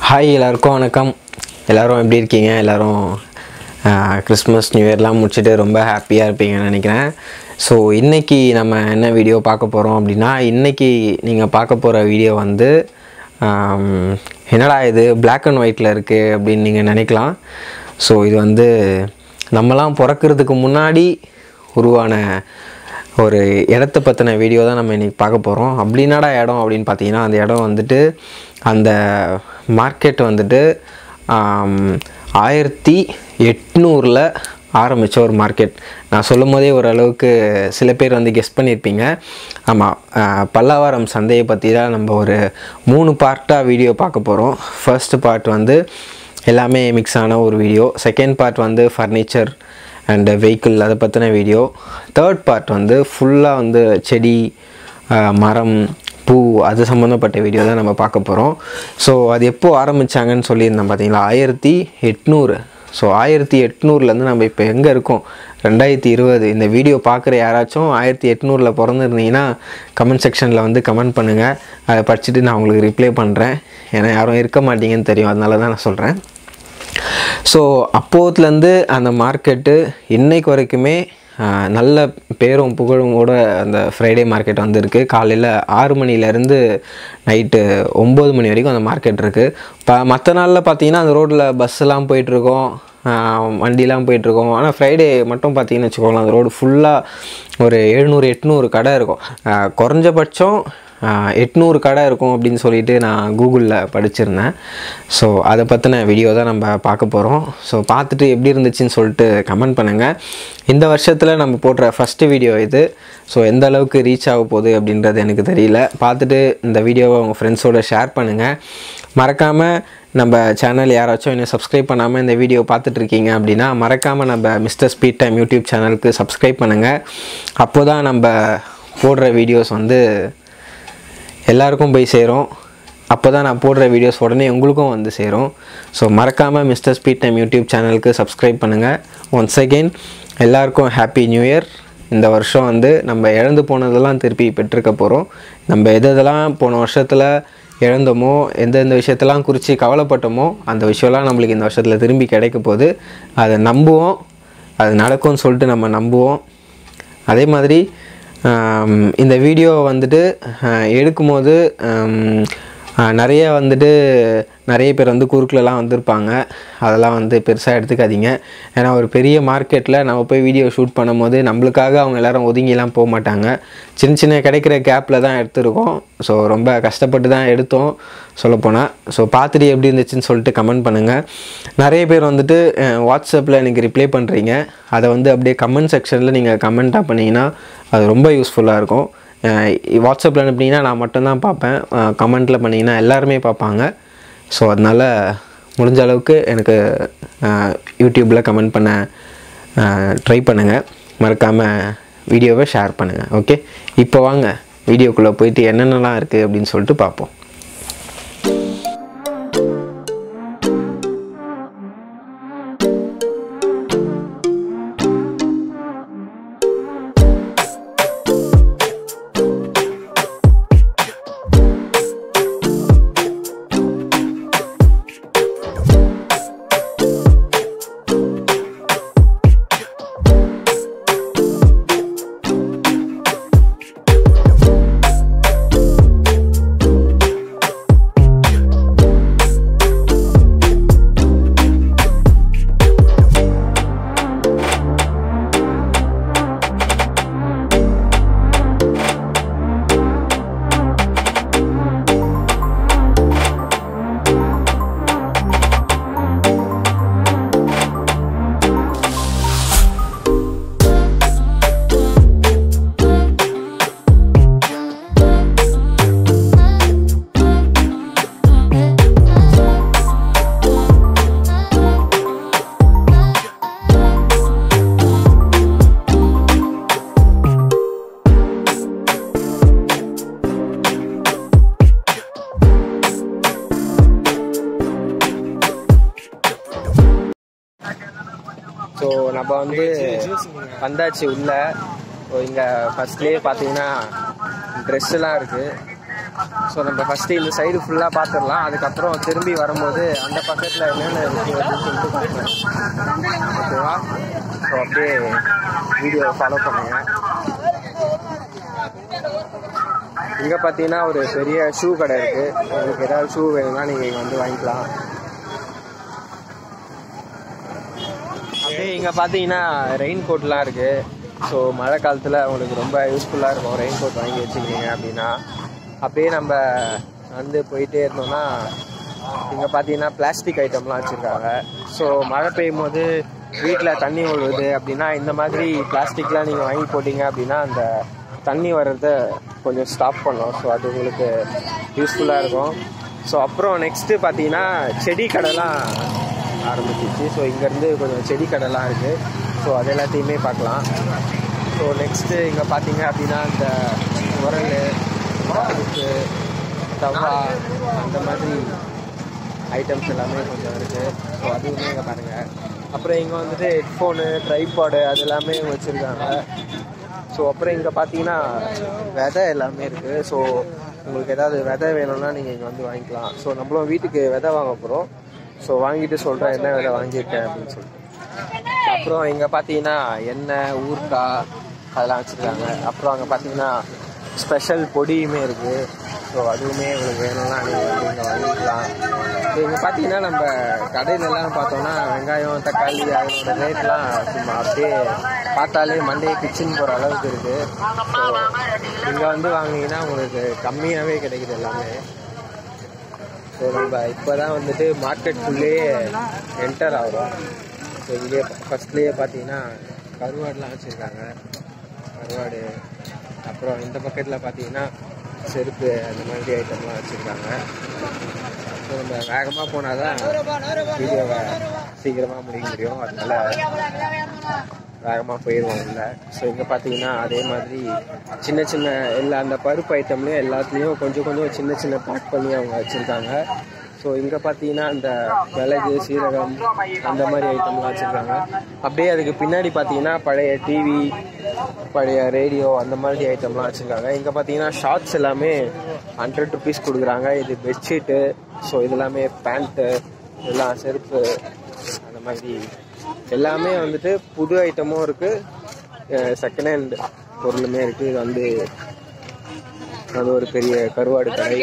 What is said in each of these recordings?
Hi எல்லாருக்கும் வணக்கம் எல்லோரும் எப்படி இருக்கீங்க எல்லோரும் கிறிஸ்மஸ் நியூ இயர்லாம் முடிச்சுட்டு ரொம்ப ஹாப்பியாக இருப்பீங்கன்னு நினைக்கிறேன் ஸோ இன்றைக்கி நம்ம என்ன வீடியோ பார்க்க போகிறோம் அப்படின்னா இன்றைக்கி நீங்கள் பார்க்க போகிற வீடியோ வந்து ஆம், என்னடா இது Black அண்ட் ஒயிட்டில் இருக்குது அப்படின்னு நீங்கள் நினைக்கலாம் ஸோ இது வந்து நம்மலாம் பிறக்கிறதுக்கு முன்னாடி உருவான ஒரு இடத்த பற்றின வீடியோ தான் நம்ம இன்றைக்கி பார்க்க போகிறோம் அப்படின்னாடா இடம் அப்படின்னு பார்த்தீங்கன்னா அந்த இடம் வந்துட்டு அந்த மார்க்கெட் வந்துட்டு ஆம், ஆயிரத்தி எட்நூறில் ஆரம்பித்த ஒரு மார்க்கெட் நான் சொல்லும் போதே ஓரளவுக்கு சில பேர் வந்து கெஸ் பண்ணியிருப்பீங்க ஆமாம் பல்லாவரம் சந்தையை பற்றி தான் நம்ம ஒரு மூணு பார்ட்டாக வீடியோ பார்க்க போகிறோம் ஃபர்ஸ்ட் பார்ட் வந்து எல்லாமே மிக்ஸ் ஆன ஒரு வீடியோ செகண்ட் பார்ட் வந்து ஃபர்னிச்சர் அண்ட் வெஹிக்கிள் அதை பற்றின வீடியோ தேர்ட் பார்ட் வந்து ஃபுல்லாக வந்து செடி ஆஹ், மரம் பூ அது சம்மந்தப்பட்ட வீடியோ தான் நம்ம பார்க்க போகிறோம் ஸோ அது எப்போ ஆரம்பித்தாங்கன்னு சொல்லியிருந்தேன் பார்த்தீங்களா ஆயிரத்தி எட்நூறு ஸோ ஆயிரத்தி எட்நூறுலேருந்து நம்ம இப்போ எங்கே இருக்கோம் ரெண்டாயிரத்தி இருபது இந்த வீடியோ பார்க்குற யாராச்சும் ஆயிரத்தி எட்நூறில் பிறந்திருந்தீங்கன்னா கமெண்ட் செக்ஷனில் வந்து கமெண்ட் பண்ணுங்கள் அதை படிச்சுட்டு நான் உங்களுக்கு ரிப்ளை பண்ணுறேன் ஏன்னா யாரும் இருக்க மாட்டீங்கன்னு தெரியும் அதனால தான் நான் சொல்கிறேன் ஸோ அப்போத்துலேருந்து அந்த மார்க்கெட்டு இன்னைக்கு வரைக்குமே ஆஹ், நல்ல பேரும் புகழும் கூட அந்த ஃப்ரைடே மார்க்கெட் வந்திருக்கு காலையில் ஆறு மணிலேருந்து நைட்டு ஒம்பது மணி வரைக்கும் அந்த மார்க்கெட் இருக்குது இப்போ மற்ற நாளில் பார்த்தீங்கன்னா அந்த ரோட்டில் பஸ்ஸெல்லாம் போயிட்டுருக்கோம் வண்டிலாம் போயிட்டுருக்கோம் ஆனால் ஃப்ரைடே மட்டும் பார்த்தீங்கன்னு வச்சுக்கோங்களேன் அந்த ரோடு ஃபுல்லாக ஒரு எழுநூறு எட்நூறு கடை இருக்கும் ஆஹ், குறைஞ்சபட்சம் ஆஹ், எட்நூறு கடை இருக்கும் அப்படின்னு சொல்லிட்டு நான் கூகுளில் படிச்சிருந்தேன் ஸோ அதை பற்றின வீடியோ தான் நம்ம பார்க்க போகிறோம் ஸோ பார்த்துட்டு எப்படி இருந்துச்சுன்னு சொல்லிட்டு கமெண்ட் பண்ணுங்கள் இந்த வருஷத்தில் நம்ம போடுற ஃபஸ்ட்டு வீடியோ இது ஸோ எந்த அளவுக்கு ரீச் ஆக போகுது அப்படின்றது எனக்கு தெரியல பார்த்துட்டு இந்த வீடியோவை உங்கள் ஃப்ரெண்ட்ஸோட ஷேர் பண்ணுங்கள் மறக்காமல் நம்ம சேனல் யாராச்சும் இன்னும் சப்ஸ்கிரைப் பண்ணாமல் இந்த வீடியோ பார்த்துட்ருக்கீங்க அப்படின்னா மறக்காமல் நம்ம மிஸ்டர் ஸ்பீட் டைம் யூடியூப் சேனலுக்கு சப்ஸ்கிரைப் பண்ணுங்கள் அப்போ தான் நம்ம போடுற வீடியோஸ் வந்து எல்லாருக்கும் போய் சேரும் அப்போ தான் நான் போடுற வீடியோஸ் உடனே உங்களுக்கும் வந்து சேரும் ஸோ மறக்காமல் மிஸ்டர் ஸ்பீட் டைம் யூடியூப் சேனலுக்கு சப்ஸ்கிரைப் பண்ணுங்கள் ஒன்ஸ் அகெயின் எல்லாருக்கும் ஹாப்பி நியூ இயர் இந்த வருஷம் வந்து நம்ம இழந்து போனதெல்லாம் திருப்பி பெற்றிருக்க போகிறோம் நம்ம எது எதெல்லாம் போன வருஷத்தில் இழந்தோமோ எந்தெந்த விஷயத்தெல்லாம் குறித்து கவலைப்பட்டோமோ அந்த விஷயம்லாம் நம்மளுக்கு இந்த வருஷத்தில் திரும்பி கிடைக்க போகுது அதை நம்புவோம் அது நடக்கும்னு சொல்லிட்டு நம்ம நம்புவோம் அதே மாதிரி ஆம், இந்த வீடியோ வந்துட்டு ஆஹ், எடுக்கும்போது ஆம், ஆஹ், நிறைய வந்துட்டு நிறைய பேர் வந்து குறுக்கிலலாம் வந்திருப்பாங்க அதெல்லாம் வந்து பெருசாக எடுத்துக்காதீங்க ஏன்னா ஒரு பெரிய மார்க்கெட்டில் நம்ம போய் வீடியோ ஷூட் பண்ணும்போது நம்மளுக்காக அவங்க எல்லாரும் ஒதுங்கிலாம் போக மாட்டாங்க சின்ன சின்ன கிடைக்கிற கேப்பில் தான் எடுத்திருக்கோம் ஸோ ரொம்ப கஷ்டப்பட்டு தான் எடுத்தோம் சொல்லப்போனால் ஸோ பார்த்துட்டு எப்படி இருந்துச்சுன்னு சொல்லிட்டு கமெண்ட் பண்ணுங்கள் நிறைய பேர் வந்துட்டு வாட்ஸ்அப்பில் எனக்கு ரிப்ளை பண்ணுறீங்க அதை வந்து அப்படியே கமெண்ட் செக்ஷனில் நீங்கள் கமெண்ட்டாக பண்ணிங்கன்னா அது ரொம்ப யூஸ்ஃபுல்லாக இருக்கும் வாட்ஸ்அப்பில் அனுப்புனீங்கன்னா நான் மட்டும்தான் பார்ப்பேன் கமெண்ட்டில் பண்ணிங்கன்னா எல்லாருமே பார்ப்பாங்க ஸோ அதனால் முடிஞ்ச அளவுக்கு எனக்கு யூடியூப்பில் கமெண்ட் பண்ண ட்ரை பண்ணுங்கள் மறக்காமல் வீடியோவை ஷேர் பண்ணுங்கள் ஓகே இப்போ வாங்க வீடியோக்குள்ளே போயிட்டு என்னென்னலாம் இருக்குது அப்படின்னு சொல்லிட்டு பார்ப்போம் ஸோ நம்ம வந்து வந்தாச்சு உள்ள ஸோ இங்கே ஃபஸ்ட்லேயே பார்த்தீங்கன்னா ட்ரெஸ்ஸெல்லாம் இருக்குது ஸோ நம்ம ஃபஸ்ட்டு இந்த சைடு ஃபுல்லாக பார்த்துடலாம் அதுக்கப்புறம் திரும்பி வரும்போது அந்த பக்கத்தில் என்னென்ன இருக்குது அப்படின்னு சொல்லிட்டு பார்க்கலாம் ஓகேவா ஸோ அப்படியே வீடியோ ஃபாலோ பண்ணுங்க இங்கே பார்த்தீங்கன்னா ஒரு பெரிய ஷூ கடை இருக்குது உங்களுக்கு ஏதாவது ஷூ வேணும்னா நீங்கள் இங்கே வந்து வாங்கிக்கலாம் அப்படியே இங்கே பார்த்தீங்கன்னா ரெயின் கோட்லாம் இருக்குது ஸோ மழை காலத்தில் உங்களுக்கு ரொம்ப யூஸ்ஃபுல்லாக இருக்கும் ரெயின் கோட் வாங்கி வச்சுக்கிறீங்க அப்படின்னா அப்படியே நம்ம வந்து போயிட்டே இருந்தோம்னா இங்கே பார்த்தீங்கன்னா பிளாஸ்டிக் ஐட்டம்லாம் வச்சுருக்காங்க ஸோ மழை பெய்யும் போது வீட்டில் தண்ணி விழுவுது அப்படின்னா இந்த மாதிரி பிளாஸ்டிக்லாம் நீங்கள் வாங்கி போட்டீங்க அப்படின்னா அந்த தண்ணி வர்றத கொஞ்சம் ஸ்டாப் பண்ணும் ஸோ அது உங்களுக்கு யூஸ்ஃபுல்லாக இருக்கும் ஸோ அப்புறம் நெக்ஸ்ட்டு பார்த்தீங்கன்னா செடி கடைலாம் ஆரம்பிச்சிச்சு ஸோ இங்கேருந்து கொஞ்சம் செடி கடைலாம் இருக்குது ஸோ அது எல்லாத்தையுமே பார்க்கலாம் ஸோ நெக்ஸ்ட்டு இங்கே பார்த்தீங்க அப்படின்னா இந்த உரல் அடுப்பு தவா அந்த மாதிரி ஐட்டம்ஸ் எல்லாமே கொஞ்சம் இருக்குது ஸோ அதுவுமே இங்கே பாருங்கள் அப்புறம் இங்கே வந்துட்டு ஹெட்ஃபோனு ட்ரைபாடு அது எல்லாமே வச்சுருக்காங்க ஸோ அப்புறம் இங்கே பார்த்தீங்கன்னா விதை எல்லாமே இருக்குது ஸோ உங்களுக்கு ஏதாவது விதை வேணும்னா நீங்கள் இங்கே வந்து வாங்கிக்கலாம் ஸோ நம்மளும் வீட்டுக்கு விதை வாங்க போகிறோம் ஸோ வாங்கிட்டு சொல்கிறேன் என்ன விதை வாங்கியிருக்கேன் அப்படின்னு சொல்லிட்டு அப்புறம் இங்கே பார்த்தீங்கன்னா எண்ணெய் ஊறுகாய் அதெல்லாம் வச்சுருக்காங்க அப்புறம் அங்கே பார்த்தீங்கன்னா ஸ்பெஷல் பொடியுமே இருக்குது ஸோ அதுவுமே உங்களுக்கு வேணும்னா நீங்கள் வந்து இங்கே வாங்கிக்கலாம் ஸோ இங்கே பார்த்தீங்கன்னா நம்ம கடையிலலாம் பார்த்தோம்னா வெங்காயம் தக்காளி அதனோட ரேட்லாம் சும்மா அப்படியே பார்த்தாலே மண்டையை கிச்சன் போகிற அளவுக்கு இருக்குது ஸோ இங்கே வந்து வாங்கினீங்கன்னா உங்களுக்கு கம்மியாகவே கிடைக்குது எல்லாமே ஸோ நம்ம இப்போ தான் வந்துட்டு மார்க்கெட்டுக்குள்ளேயே என்டர் ஆகிறோம் ஸோ இங்கே ஃபஸ்ட்லேயே பார்த்தீங்கன்னா கருவாடுலாம் வச்சுருக்காங்க கருவாடு அப்புறம் இந்த பக்கத்தில் பார்த்தீங்கன்னா செருப்பு அந்த மாதிரி ஐட்டம்லாம் வச்சுருக்காங்க ஸோ நம்ம வேகமாக போனால் தான் வீடியோவை சீக்கிரமாக முடிக்க முடியும் அதனால வேகமாக போயிடுவோம் இல்லை ஸோ இங்கே பார்த்தீங்கன்னா அதே மாதிரி சின்ன சின்ன எல்லா அந்த பருப்பு ஐட்டம்லேயும் எல்லாத்துலேயும் கொஞ்சம் கொஞ்சம் சின்ன சின்ன பேக் பண்ணி அவங்க வச்சுருக்காங்க ஸோ இங்கே பார்த்தீங்கன்னா அந்த மிளகு சீரகம் அந்த மாதிரி ஐட்டம்லாம் வச்சுருக்காங்க அப்படியே அதுக்கு பின்னாடி பார்த்தீங்கன்னா பழைய டிவி பழைய ரேடியோ அந்த மாதிரி ஐட்டம்லாம் வச்சுருக்காங்க இங்கே பார்த்தீங்கன்னா ஷார்ட்ஸ் எல்லாமே ஹண்ட்ரட் ருபீஸ் கொடுக்குறாங்க இது பெட்ஷீட்டு ஸோ இது எல்லாமே பேண்ட்டு இதெல்லாம் செருப்பு அந்த மாதிரி எல்லாமே வந்துட்டு புது ஐட்டமும் இருக்குது செகண்ட் ஹேண்ட் பொருளுமே இருக்குது இது வந்து அது ஒரு பெரிய கருவாடு கடை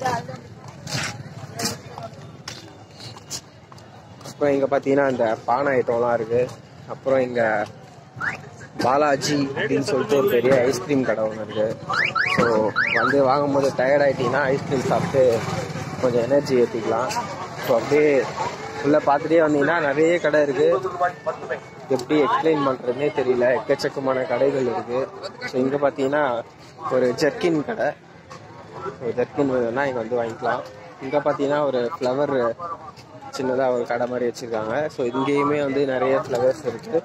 அப்புறம் இங்கே பார்த்தீங்கன்னா இந்த பானை ஐட்டம்லாம் இருக்குது அப்புறம் இங்கே பாலாஜி அப்படின்னு சொல்லிட்டு ஒரு பெரிய ஐஸ்கிரீம் கடை ஒன்று இருக்குது ஸோ வந்து வாங்கும்போது டயர்ட் ஆகிட்டீங்கன்னா ஐஸ்கிரீம் சாப்பிட்டு கொஞ்சம் எனர்ஜி ஏற்றிக்கலாம் ஸோ அப்படியே உள்ளே பார்த்துட்டே வந்தீங்கன்னா நிறைய கடை இருக்குது எப்படி எக்ஸ்பிளைன் பண்ணுறதுனே தெரியல எக்கச்சக்கமான கடைகள் இருக்குது ஸோ இங்கே பார்த்தீங்கன்னா ஒரு ஜர்க்கின் கடை ஒரு ஜர்க்கின் வேணும்னா இங்கே வந்து வாங்கிக்கலாம் இங்கே பார்த்தீங்கன்னா ஒரு ஃப்ளவர் சின்னதாக ஒரு கடை மாதிரி வச்சுருக்காங்க ஸோ இங்கேயுமே வந்து நிறைய ஃப்ளவர்ஸ் இருக்குது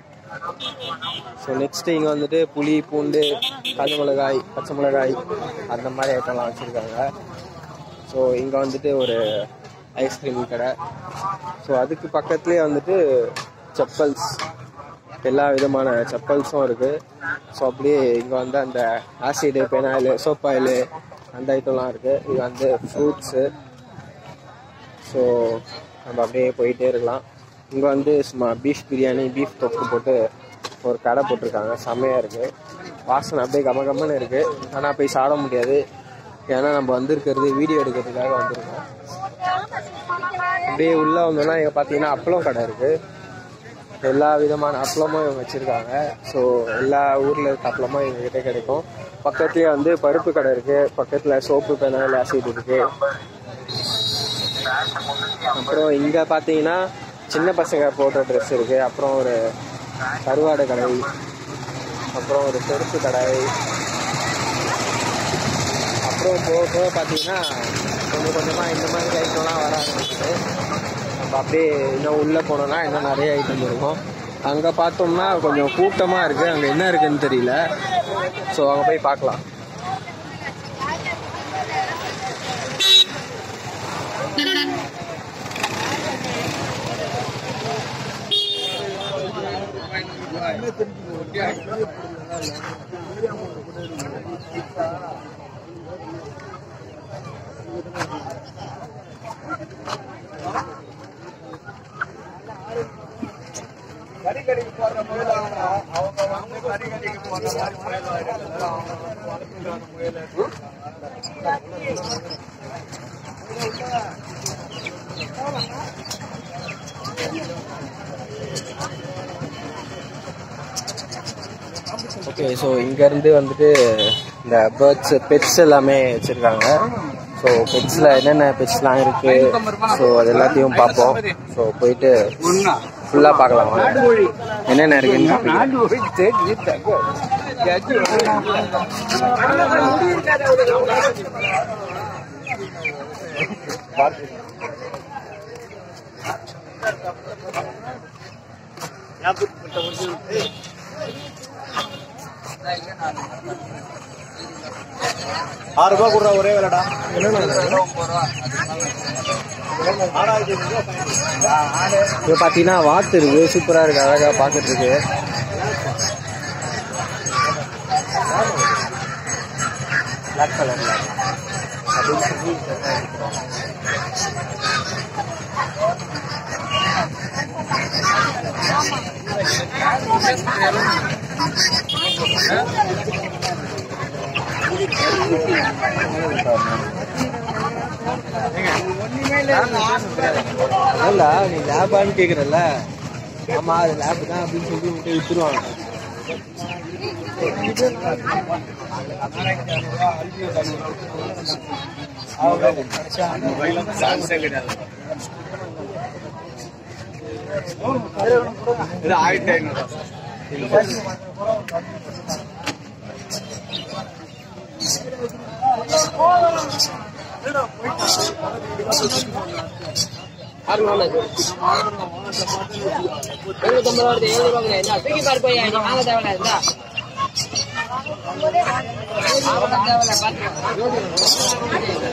ஸோ நெக்ஸ்ட்டு இங்கே வந்துட்டு புளி பூண்டு காஞ்ச மிளகாய் பச்சை மிளகாய் அந்த மாதிரி ஐட்டம்லாம் வச்சுருக்காங்க ஸோ இங்கே வந்துட்டு ஒரு ஐஸ்கிரீம் கடை ஸோ அதுக்கு பக்கத்துலேயே வந்துட்டு செப்பல்ஸ் எல்லா விதமான செப்பல்ஸும் இருக்குது ஸோ அப்படியே இங்கே வந்து அந்த ஆசிடு பெனாயில் சோப் ஆயில் அந்த ஐட்டம்லாம் இருக்குது இது வந்து ஃப்ரூட்ஸு ஸோ நம்ம அப்படியே போயிட்டே இருக்கலாம் இங்கே வந்து சும்மா பீஃப் பிரியாணி பீஃப் தொக்கு போட்டு ஒரு கடை போட்டிருக்காங்க செம்மையாக இருக்குது வாசனை அப்படியே கம கம்மன்னு இருக்குது ஆனால் போய் சாப்பிட முடியாது ஏன்னா நம்ம வந்திருக்கிறது வீடியோ எடுக்கிறதுக்காக வந்திருக்கோம் அப்படியே உள்ளே வந்தோம்னா இங்கே பார்த்தீங்கன்னா அப்பளம் கடை இருக்குது எல்லா விதமான அப்பளமும் இவங்க வச்சுருக்காங்க ஸோ எல்லா ஊரில் இருக்க அப்பளமும் எங்ககிட்ட கிடைக்கும் பக்கத்துலேயே வந்து பருப்பு கடை இருக்குது பக்கத்தில் சோப்பு பெனாயில் ஆசிட் இருக்குது அப்புறம் இங்கே பார்த்தீங்கன்னா சின்ன பசங்க போடுற ட்ரெஸ் இருக்குது அப்புறம் ஒரு கருவாடு கடை அப்புறம் ஒரு செருப்பு கடை அப்புறம் போக போக பார்த்தீங்கன்னா கொஞ்சம் கொஞ்சமாக இந்த மாதிரி ஐட்டம்லாம் வர ஆரம்பிக்குது நம்ம அப்படியே இன்னும் உள்ளே போனோம்னா இன்னும் நிறைய ஐட்டம் இருக்கும் அங்கே பார்த்தோம்னா கொஞ்சம் கூட்டமாக இருக்குது அங்கே என்ன இருக்குன்னு தெரியல ஸோ அங்கே போய் பார்க்கலாம் கறிக்கடைக்கு போற முயல் அவங்க வந்து கறிக்கடைக்கு போற மாதிரி முயல் வாங்கிட்டு அவங்க வளர்த்துட்டு முயல் ஓகே ஸோ இங்கேருந்து வந்துட்டு இந்த பேர்ட்ஸ் பெட்ஸ் எல்லாமே வச்சுருக்காங்க ஸோ பெட்ஸில் என்னென்ன பெட்ஸ்லாம் இருக்குது ஸோ அது எல்லாத்தையும் பார்ப்போம் ஸோ போயிட்டு ஃபுல்லாக பார்க்கலாம் வாங்க. என்னென்ன இருக்குன்னு காமிக்கிறேன். ஆறு ரூபாய் கொடுறா ஒரே வேலைடா இங்க பார்த்தீங்கன்னா வாத்து இருக்கு சூப்பராக இருக்கு அழகாக பார்க்கறதுக்கு பிளாக் கலர்ல அப்படின்னு சொல்லி இல்ல நீ லேபான்னு கேக்குறல்ல ஆமா அது லேப் தான் அப்படின்னு சொல்லி விட்டு வித்துருவாங்க இது ஆயிரத்தி ஐநூறு தூக்கி பாரு போய் நீ வாங்க தேவையில்ல இருந்தா வாங்க தேவையில்ல பாத்து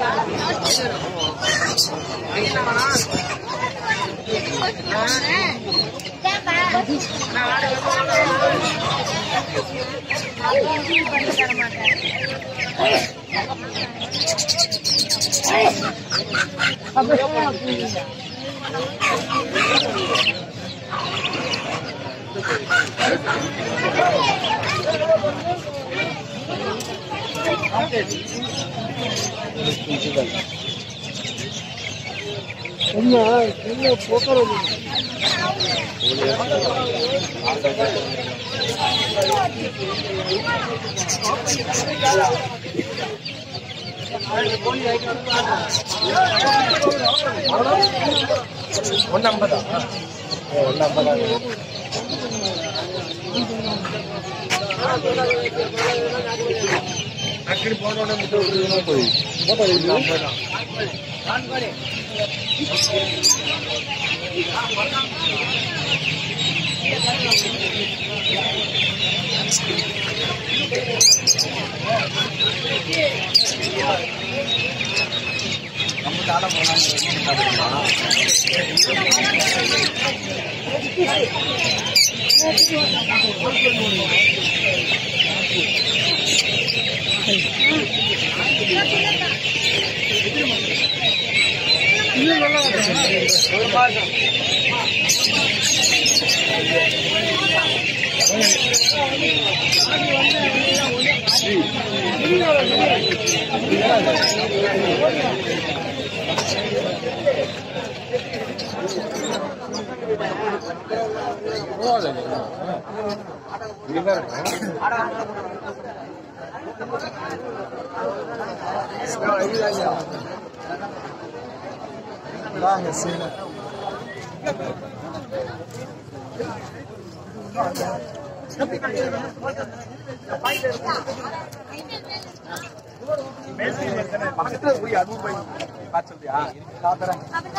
பக்கத்துல போய் அது போய் பார்த்து சொல்றியா சாப்பிட்றேன்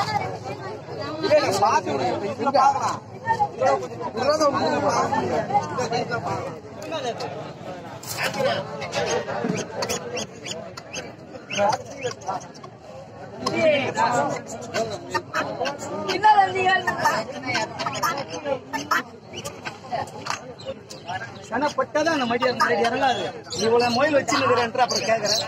இல்ல நீ பார்த்து விடு. இதுல பார்க்கலாம் இதுலதான் உங்களுக்கு பார்க்க முடியாது. இந்த கைத்துல பார்க்கலாம். சனப்பட்டாதான் அந்த மடி அந்த மடி இறங்காது இவ்வளவு மொயில் வச்சுன்னு அப்புறம் கேக்குறேன்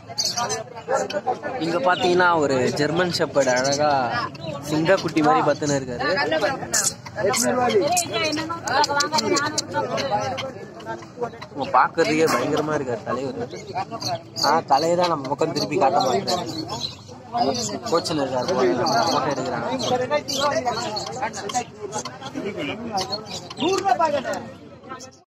இங்க பாத்தீங்கன்னா ஒரு ஜெர்மன் ஷெப்பர்ட் அழகா சிங்கக்குட்டி மாதிரி பத்துன்னு இருக்காரு பாக்குறதுக்கே பயங்கரமா இருக்காரு தலைவர் ஆ தலையை தான் நம்ம பக்கம் திருப்பி காட்ட மாட்டேன் கோச்சில் இருக்காரு போட்டோ எடுக்கிறாங்க நூறு ரூபாய் பாக்கெட்